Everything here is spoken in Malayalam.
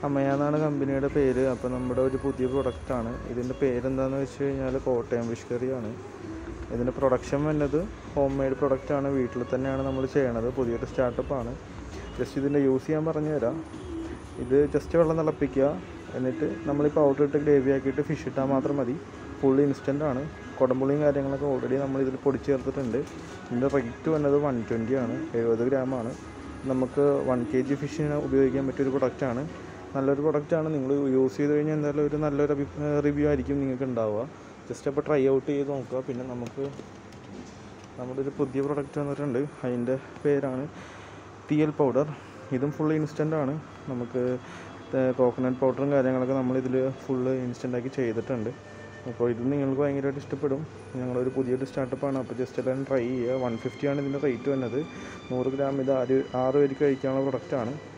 അമയ എന്നാണ് കമ്പനിയുടെ പേര് അപ്പോൾ നമ്മുടെ ഒരു പുതിയ പ്രൊഡക്റ്റാണ് ഇതിൻ്റെ പേരെന്താണെന്ന് വെച്ച് കഴിഞ്ഞാൽ കോട്ടയം ഫിഷ് കറിയാണ് ഇതിൻ്റെ പ്രൊഡക്ഷൻ വരുന്നത് ഹോം മെയ്ഡ് പ്രൊഡക്റ്റാണ് വീട്ടിൽ തന്നെയാണ് നമ്മൾ ചെയ്യണത് പുതിയൊരു സ്റ്റാർട്ടപ്പാണ് ജസ്റ്റ് ഇതിൻ്റെ യൂസ് ചെയ്യാൻ പറഞ്ഞു തരാം ഇത് ജസ്റ്റ് വെള്ളം തിളപ്പിക്കുക എന്നിട്ട് നമ്മൾ ഈ പൗഡർ ഇട്ട് ഗ്രേവി ആക്കിയിട്ട് ഫിഷ് ഇട്ടാൽ മാത്രം മതി ഫുൾ ഇൻസ്റ്റൻ്റ് ആണ് കുടംപുളിയും കാര്യങ്ങളൊക്കെ ഓൾറെഡി നമ്മൾ ഇതിൽ പൊടിച്ച് ചേർത്തിട്ടുണ്ട് ഇതിൻ്റെ റേറ്റ് വന്നത് വൺ ട്വൻറ്റി ആണ് എഴുപത് ഗ്രാമാണ് നമുക്ക് വൺ കെ ജി ഫിഷിന് ഉപയോഗിക്കാൻ പറ്റിയൊരു പ്രൊഡക്റ്റാണ് നല്ലൊരു പ്രൊഡക്റ്റാണ് നിങ്ങൾ യൂസ് ചെയ്ത് കഴിഞ്ഞാൽ എന്തായാലും ഒരു നല്ലൊരു റിവ്യൂ ആയിരിക്കും നിങ്ങൾക്ക് ഉണ്ടാവുക ജസ്റ്റ് അപ്പോൾ ട്രൈ ഔട്ട് ചെയ്ത് നോക്കുക പിന്നെ നമുക്ക് നമ്മുടെ ഒരു പുതിയ പ്രൊഡക്റ്റ് വന്നിട്ടുണ്ട് അതിൻ്റെ പേരാണ് ടി എൽ പൗഡർ ഇതും ഫുൾ ഇൻസ്റ്റൻ്റ് ആണ് നമുക്ക് കോക്കനട്ട് പൗഡറും കാര്യങ്ങളൊക്കെ നമ്മളിതിൽ ഫുള്ള് ഇൻസ്റ്റൻ്റ് ആക്കി ചെയ്തിട്ടുണ്ട് അപ്പോൾ ഇത് നിങ്ങൾക്ക് ഭയങ്കരമായിട്ട് ഇഷ്ടപ്പെടും ഞങ്ങളൊരു പുതിയൊരു സ്റ്റാർട്ടപ്പാണ് അപ്പോൾ ജസ്റ്റ് എല്ലാവരും ട്രൈ ചെയ്യുക വൺ ഫിഫ്റ്റിയാണ് ഇതിൻ്റെ റേറ്റ് വരുന്നത് നൂറ് ഗ്രാം ഇത് ആറ് ആറ് പേർക്ക് കഴിക്കാനുള്ള പ്രൊഡക്റ്റാണ്